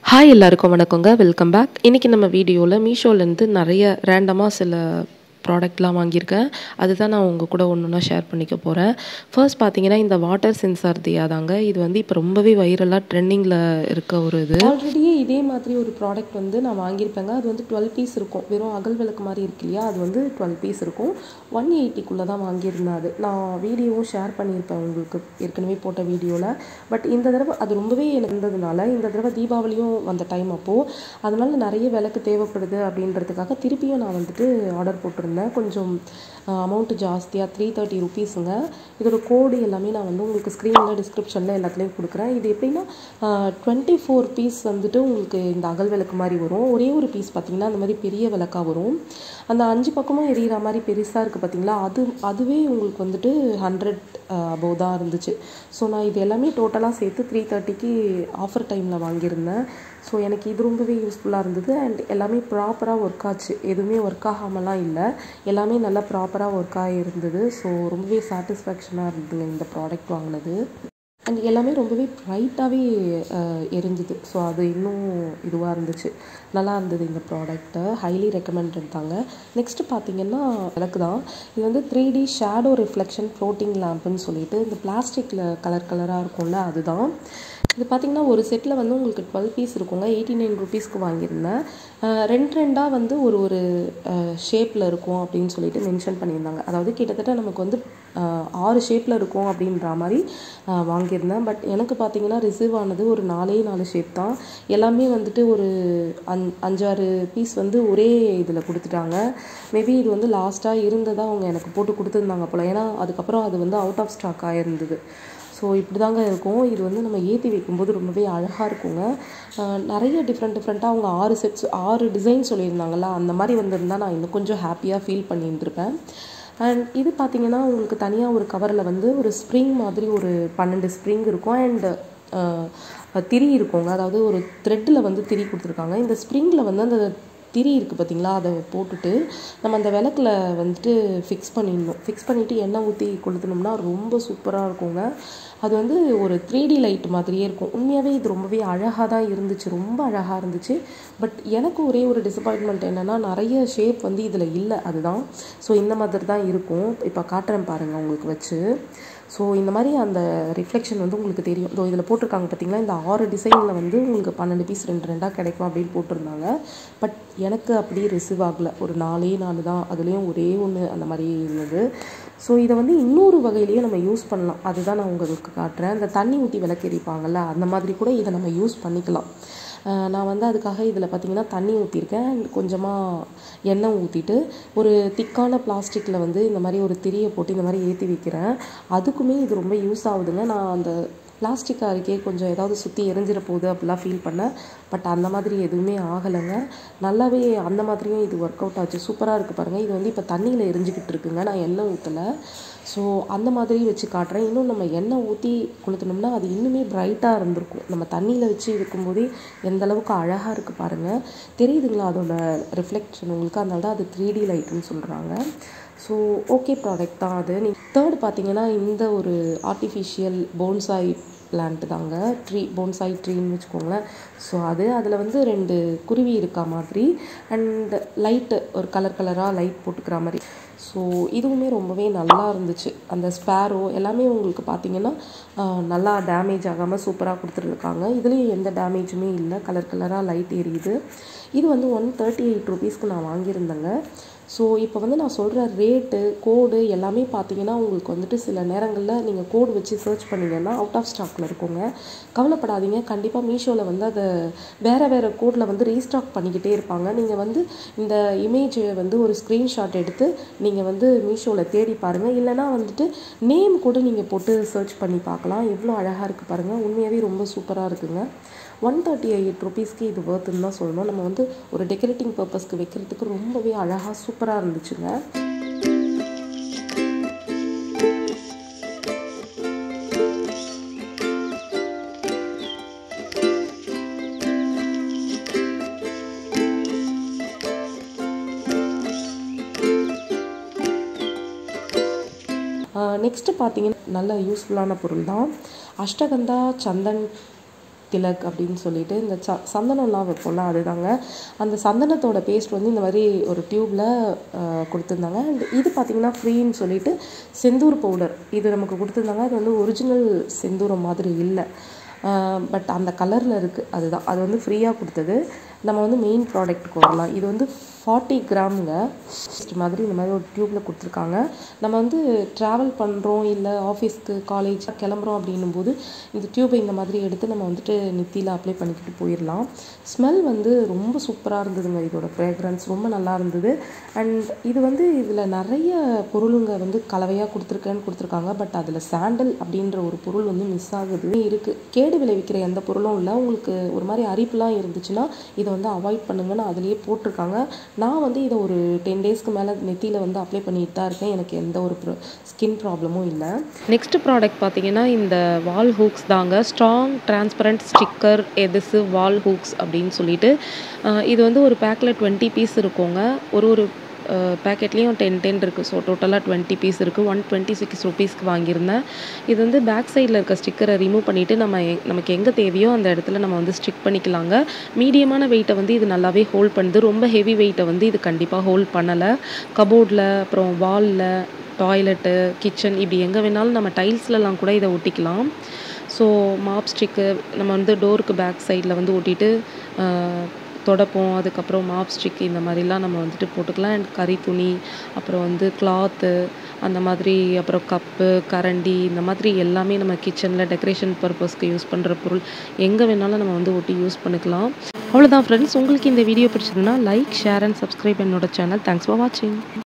hi எல்லாருக்கும் வணக்கங்க welcome back இன்றைக்கி நம்ம வீடியோவில் மீஷோலேருந்து நிறைய ரேண்டமாக சில ப்ராடக்ட்லாம் வாங்கியிருக்கேன் அதுதான் நான் உங்கள் கூட ஒன்று ஒன்றா ஷேர் பண்ணிக்க போகிறேன் ஃபர்ஸ்ட் பார்த்தீங்கன்னா இந்த வாட்டர் சென்சார் தியா தாங்க இது வந்து இப்போ ரொம்பவே வைரலாக ட்ரெண்டிங்கில் இருக்க ஒரு இது ஆல்ரெடியே இதே மாதிரி ஒரு ப்ராடக்ட் வந்து நான் வாங்கியிருப்பேங்க அது வந்து டுவெல் பீஸ் இருக்கும் வெறும் அகல் விளக்கு மாதிரி இருக்கு இல்லையா அது வந்து டுவெல் பீஸ் இருக்கும் ஒன் எயிட்டிக்குள்ளே தான் வாங்கியிருந்தேன் அது நான் வீடியோவும் ஷேர் பண்ணியிருப்பேன் உங்களுக்கு ஏற்கனவே போட்ட வீடியோவில் பட் இந்த தடவை அது ரொம்பவே எனக்கு இருந்ததுனால இந்த தடவை தீபாவளியும் வந்த டைம் அப்போது அதனால நிறைய விளக்கு தேவைப்படுது அப்படின்றதுக்காக திருப்பியும் நான் வந்துட்டு ஆர்டர் போட்டிருந்தேன் கொஞ்சம் அமௌண்ட்டு ஜாஸ்தியாக த்ரீ தேர்ட்டி ருபீஸுங்க இதோட கோடு எல்லாமே நான் வந்து உங்களுக்கு ஸ்க்ரீனில் டிஸ்கிரிப்ஷனில் எல்லாத்துலேயும் கொடுக்குறேன் இது எப்படின்னா டுவெண்ட்டி ஃபோர் பீஸ் வந்துட்டு உங்களுக்கு இந்த அகல் விளக்கு மாதிரி வரும் ஒரே ஒரு பீஸ் பார்த்தீங்கன்னா அந்த மாதிரி பெரிய விளக்காக வரும் அந்த அஞ்சு பக்கமும் எரியிற மாதிரி பெருசாக இருக்குது பார்த்தீங்களா அது அதுவே உங்களுக்கு வந்துட்டு ஹண்ட்ரட் அபோவ் தான் இருந்துச்சு ஸோ நான் இது எல்லாமே டோட்டலாக சேர்த்து த்ரீ தேர்ட்டிக்கு ஆஃபர் டைமில் வாங்கியிருந்தேன் ஸோ எனக்கு இது ரொம்பவே யூஸ்ஃபுல்லாக இருந்தது அண்ட் எல்லாமே ப்ராப்பராக ஒர்க் ஆச்சு எதுவுமே ஒர்க் ஆகாமலாம் இல்லை எல்லாமே நல்லா ப்ராப்பராக ஒர்க் ஆகி இருந்தது ஸோ ரொம்பவே சாட்டிஸ்ஃபேக்ஷனாக இருந்ததுங்க இந்த ப்ராடக்ட் வாங்கினது அண்ட் எல்லாமே ரொம்பவே ப்ரைட்டாகவே எரிஞ்சுது ஸோ அது இன்னும் இதுவாக இருந்துச்சு நல்லா இருந்தது இந்த ப்ராடக்ட்டு ஹைலி ரெக்கமெண்டட் தாங்க நெக்ஸ்ட்டு பார்த்தீங்கன்னா விளக்கு தான் இது வந்து three D shadow reflection floating லேம்ப்புன்னு சொல்லிட்டு இந்த பிளாஸ்டிக்கில் கலர் கலராக இருக்கும்ல அதுதான் இது பார்த்திங்கன்னா ஒரு செட்டில் வந்து உங்களுக்கு டுவெல் பீஸ் இருக்குங்க எயிட்டி நைன் ருபீஸ்க்கு வாங்கியிருந்தேன் ரெண்டு ரெண்டாக வந்து ஒரு ஒரு ஷேப்பில் இருக்கும் அப்படின்னு சொல்லிட்டு மென்ஷன் பண்ணியிருந்தாங்க அதாவது கிட்டத்தட்ட நமக்கு வந்து ஆறு ஷேப்பில் இருக்கும் அப்படின்ற மாதிரி வாங்கியிருந்தேன் பட் எனக்கு பார்த்தீங்கன்னா ரிசீவ் ஆனது ஒரு நாலே நாலு ஷேப் தான் எல்லாமே வந்துட்டு ஒரு அஞ் அஞ்சாறு பீஸ் வந்து ஒரே இதில் கொடுத்துட்டாங்க மேபி இது வந்து லாஸ்ட்டாக இருந்ததாக அவங்க எனக்கு போட்டு கொடுத்துருந்தாங்க போல் ஏன்னா அதுக்கப்புறம் அது வந்து அவுட் ஆஃப் ஸ்டாக் ஆகிருந்தது ஸோ இப்படி தாங்க இருக்கும் இது வந்து நம்ம ஏற்றி வைக்கும்போது ரொம்பவே அழகாக இருக்குங்க நிறைய டிஃப்ரெண்ட் டிஃப்ரெண்ட்டாக அவங்க ஆறு செட்ஸ் ஆறு டிசைன் சொல்லியிருந்தாங்கல்ல அந்த மாதிரி வந்திருந்தால் நான் இன்னும் கொஞ்சம் ஹாப்பியாக ஃபீல் பண்ணியிருந்திருப்பேன் அண்ட் இது பார்த்தீங்கன்னா உங்களுக்கு தனியாக ஒரு கவரில் வந்து ஒரு ஸ்ப்ரிங் மாதிரி ஒரு பன்னெண்டு ஸ்ப்ரிங் இருக்கும் அண்ட் திரி இருக்குங்க அதாவது ஒரு த்ரெட்டில் வந்து திரி கொடுத்துருக்காங்க இந்த ஸ்ப்ரிங்கில் வந்து அந்த திரி இருக்குது பார்த்தீங்களா அதை போட்டுட்டு நம்ம அந்த விளக்கில் வந்துட்டு ஃபிக்ஸ் பண்ணிடணும் ஃபிக்ஸ் பண்ணிவிட்டு எண்ணெய் ஊற்றி கொளுத்துனோம்னா ரொம்ப சூப்பராக இருக்குங்க அது வந்து ஒரு த்ரீ டி லைட் மாதிரியே இருக்கும் உண்மையாகவே இது ரொம்பவே அழகாக தான் இருந்துச்சு ரொம்ப அழகாக இருந்துச்சு பட் எனக்கு ஒரே ஒரு டிசப்பாயின்மெண்ட் என்னென்னா நிறைய ஷேப் வந்து இதில் இல்லை அதுதான் ஸோ இந்த மாதிரி தான் இருக்கும் இப்போ காட்டுறேன் பாருங்கள் உங்களுக்கு வச்சு ஸோ இந்த மாதிரி அந்த ரிஃப்ளெக்ஷன் வந்து உங்களுக்கு தெரியும் இதோ இதில் போட்டிருக்காங்க பார்த்தீங்களா இந்த ஆறு டிசைனில் வந்து உங்களுக்கு பன்னெண்டு பீஸ் ரெண்டு ரெண்டாக கிடைக்கும் அப்படின்னு போட்டிருந்தாங்க பட் எனக்கு அப்படியே ரிசீவ் ஆகலை ஒரு நாலே நாலு தான் அதுலேயும் ஒரே ஒன்று அந்த மாதிரி இருந்தது ஸோ இதை வந்து இன்னொரு வகையிலேயே நம்ம யூஸ் பண்ணலாம் அதுதான் நான் உங்களுக்கு காட்டுறேன் இந்த தண்ணி ஊற்றி விளக்கெரிப்பாங்கள்ல அந்த மாதிரி கூட இதை நம்ம யூஸ் பண்ணிக்கலாம் நான் வந்து அதுக்காக இதில் பார்த்திங்கன்னா தண்ணி ஊற்றிருக்கேன் கொஞ்சமாக எண்ணெய் ஊற்றிட்டு ஒரு திக்கான பிளாஸ்டிக்கில் வந்து இந்த மாதிரி ஒரு திரியை போட்டு இந்த மாதிரி ஏற்றி வைக்கிறேன் அதுக்குமே இது ரொம்ப யூஸ் ஆகுதுங்க நான் அந்த பிளாஸ்டிக் அருகே கொஞ்சம் ஏதாவது சுற்றி எரிஞ்சிட போகுது அப்படிலாம் ஃபீல் பண்ணேன் பட் அந்த மாதிரி எதுவுமே ஆகலைங்க நல்லாவே அந்த மாதிரியும் இது ஒர்க் அவுட் ஆச்சு சூப்பராக இருக்குது பாருங்கள் இது வந்து இப்போ தண்ணியில் எரிஞ்சிக்கிட்டு இருக்குங்க நான் எண்ணெய் ஊற்றலை ஸோ அந்த மாதிரி வச்சு காட்டுறேன் இன்னும் நம்ம எண்ணெய் ஊற்றி கொளுத்தினோம்னா அது இன்னுமே பிரைட்டாக இருந்திருக்கும் நம்ம தண்ணியில் வச்சு இருக்கும்போதே எந்த அளவுக்கு அழகாக இருக்குது பாருங்கள் தெரியுதுங்களா அதோட ரிஃப்ளெக்ஷன் உங்களுக்கு அதனால தான் அது த்ரீ டி லைட்டுன்னு சொல்கிறாங்க ஸோ ஓகே ப்ராடக்ட் தான் அது நீ தேர்ட் பார்த்தீங்கன்னா இந்த ஒரு ஆர்டிஃபிஷியல் போன்சாய் பிளான்ட் தாங்க ட்ரீ போன்சாய் ட்ரீன்னு வச்சுக்கோங்களேன் ஸோ அது அதில் வந்து ரெண்டு குருவி இருக்கா மாதிரி அண்ட் லைட்டு ஒரு கலர் கலராக லைட் போட்டுக்கிற மாதிரி ஸோ இதுவுமே ரொம்பவே நல்லா இருந்துச்சு அந்த ஸ்பேரோ எல்லாமே உங்களுக்கு பார்த்தீங்கன்னா நல்லா டேமேஜ் ஆகாமல் சூப்பராக கொடுத்துருக்காங்க இதுலேயும் எந்த டேமேஜுமே இல்லை கலர் கலராக லைட் எரியுது இது வந்து ஒன் தேர்ட்டி எயிட் ருபீஸ்க்கு நான் வாங்கியிருந்தேங்க ஸோ இப்போ வந்து நான் சொல்கிற ரேட்டு கோடு எல்லாமே பார்த்தீங்கன்னா உங்களுக்கு வந்துட்டு சில நேரங்களில் நீங்கள் கோடு வச்சு சர்ச் பண்ணிங்கன்னா அவுட் ஆஃப் ஸ்டாக்கில் இருக்குங்க கவலைப்படாதீங்க கண்டிப்பாக மீஷோவில் வந்து அதை வேறு வேறு கோடில் வந்து ரீஸ்டாக் பண்ணிக்கிட்டே இருப்பாங்க நீங்கள் வந்து இந்த இமேஜ் வந்து ஒரு ஸ்க்ரீன்ஷாட் எடுத்து நீங்கள் வந்து மீஷோவில் தேடி பாருங்கள் இல்லைனா வந்துட்டு நேம் கூட நீங்கள் போட்டு சர்ச் பண்ணி பார்க்கலாம் எவ்வளோ அழகாக இருக்குது பாருங்கள் உண்மையாகவே ரொம்ப சூப்பராக இருக்குங்க ஒன் தேர்ட்டி எயிட் ருபீஸ்க்கு இது ஒர்த்துன்னு தான் சொல்லணும் நம்ம வந்து ஒரு டெக்கரேட்டிங் பர்பஸ்க்கு வைக்கிறதுக்கு ரொம்பவே அழகாக சூப்பராக இருந்துச்சுங்க நெக்ஸ்ட்டு பார்த்தீங்கன்னா நல்ல யூஸ்ஃபுல்லான பொருள் தான் அஷ்டகந்தா சந்தன் திலக் அப்படின்னு சொல்லிட்டு இந்த ச சந்தனம்லாம் வைப்போம்ல அதுதாங்க அந்த சந்தனத்தோட பேஸ்ட் வந்து இந்த மாதிரி ஒரு டியூப்பில் கொடுத்துருந்தாங்க அண்ட் இது பார்த்திங்கன்னா ஃப்ரீன்னு சொல்லிட்டு செந்தூர் பவுடர் இது நமக்கு கொடுத்துருந்தாங்க அது வந்து ஒரிஜினல் செந்தூரம் மாதிரி இல்லை பட் அந்த கலரில் இருக்குது அதுதான் அது வந்து ஃப்ரீயாக கொடுத்தது நம்ம வந்து மெயின் ப்ராடக்ட்டுக்கு வரலாம் இது வந்து ஃபார்ட்டி கிராமுங்க மாதிரி இந்த மாதிரி ஒரு டியூப்பில் கொடுத்துருக்காங்க நம்ம வந்து ட்ராவல் பண்ணுறோம் இல்லை ஆஃபீஸ்க்கு காலேஜ் கிளம்புறோம் அப்படின்னும் போது இந்த டியூப்பை இந்த மாதிரி எடுத்து நம்ம வந்துட்டு நெத்தியில் அப்ளை பண்ணிக்கிட்டு போயிடலாம் ஸ்மெல் வந்து ரொம்ப சூப்பராக இருந்ததுங்க இதோட ஃப்ரேக்ரன்ஸ் ரொம்ப நல்லா இருந்தது அண்ட் இது வந்து இதில் நிறைய பொருளுங்க வந்து கலவையாக கொடுத்துருக்கேன்னு கொடுத்துருக்காங்க பட் அதில் சாண்டல் அப்படின்ற ஒரு பொருள் வந்து மிஸ் ஆகுது இருக்குது கேடு விளைவிக்கிற எந்த பொருளும் இல்லை உங்களுக்கு ஒரு மாதிரி அரிப்புலாம் இருந்துச்சுன்னா இதை வந்து அவாய்ட் பண்ணுங்கன்னு அதுலேயே போட்டிருக்காங்க நான் வந்து இதை ஒரு டென் டேஸ்க்கு மேலே நெத்தியில் வந்து அப்ளை பண்ணிட்டு தான் இருக்கேன் எனக்கு எந்த ஒரு ஸ்கின் ப்ராப்ளமும் இல்லை நெக்ஸ்ட் ப்ராடக்ட் பார்த்தீங்கன்னா இந்த வால் ஹூக்ஸ் தாங்க ஸ்ட்ராங் டிரான்ஸ்பரண்ட் ஸ்டிக்கர் எதிசு வால் ஹூக்ஸ் அப்படின்னு சொல்லிட்டு இது வந்து ஒரு பேக்கில் டுவெண்ட்டி பீஸ் இருக்குங்க ஒரு ஒரு பேக்கெட்லேயும் டென் டென் இருக்குது ஸோ டோட்டலாக டுவெண்ட்டி பீஸ் இருக்குது ஒன் டுவெண்ட்டி சிக்ஸ் ருபீஸ்க்கு வாங்கியிருந்தேன் இது வந்து பேக் சைடில் இருக்க ஸ்டிக்கரை ரிமூவ் பண்ணிவிட்டு நம்ம நமக்கு எங்கே தேவையோ அந்த இடத்துல நம்ம வந்து ஸ்டிக் பண்ணிக்கலாங்க மீடியமான வெயிட்டை வந்து இது நல்லாவே ஹோல்ட் பண்ணுது ரொம்ப ஹெவி வெயிட்டை வந்து இது கண்டிப்பாக ஹோல்ட் பண்ணலை கபோர்டில் அப்புறம் வாலில் டாய்லெட்டு கிச்சன் இப்படி எங்கே வேணாலும் நம்ம டைல்ஸ்லலாம் கூட இதை ஒட்டிக்கலாம் ஸோ மாப் ஸ்டிக்கு நம்ம வந்து டோருக்கு பேக் சைடில் வந்து ஒட்டிட்டு தொடப்போம் அதுக்கப்புறம் மாப் ஸ்டிக் இந்த மாதிரிலாம் நம்ம வந்துட்டு போட்டுக்கலாம் அண்ட் கறி துணி அப்புறம் வந்து கிளாத்து அந்த மாதிரி அப்புறம் கப்பு கரண்டி இந்த மாதிரி எல்லாமே நம்ம கிச்சனில் டெக்கரேஷன் பர்பஸ்க்கு யூஸ் பண்ணுற பொருள் எங்கே வேணாலும் நம்ம வந்து ஒட்டி யூஸ் பண்ணிக்கலாம் அவ்வளோதான் ஃப்ரெண்ட்ஸ் உங்களுக்கு இந்த வீடியோ பிடிச்சதுன்னா லைக் ஷேர் அண்ட் சப்ஸ்கிரைப் என்னோட சேனல் தேங்க்ஸ் ஃபார் வாட்சிங்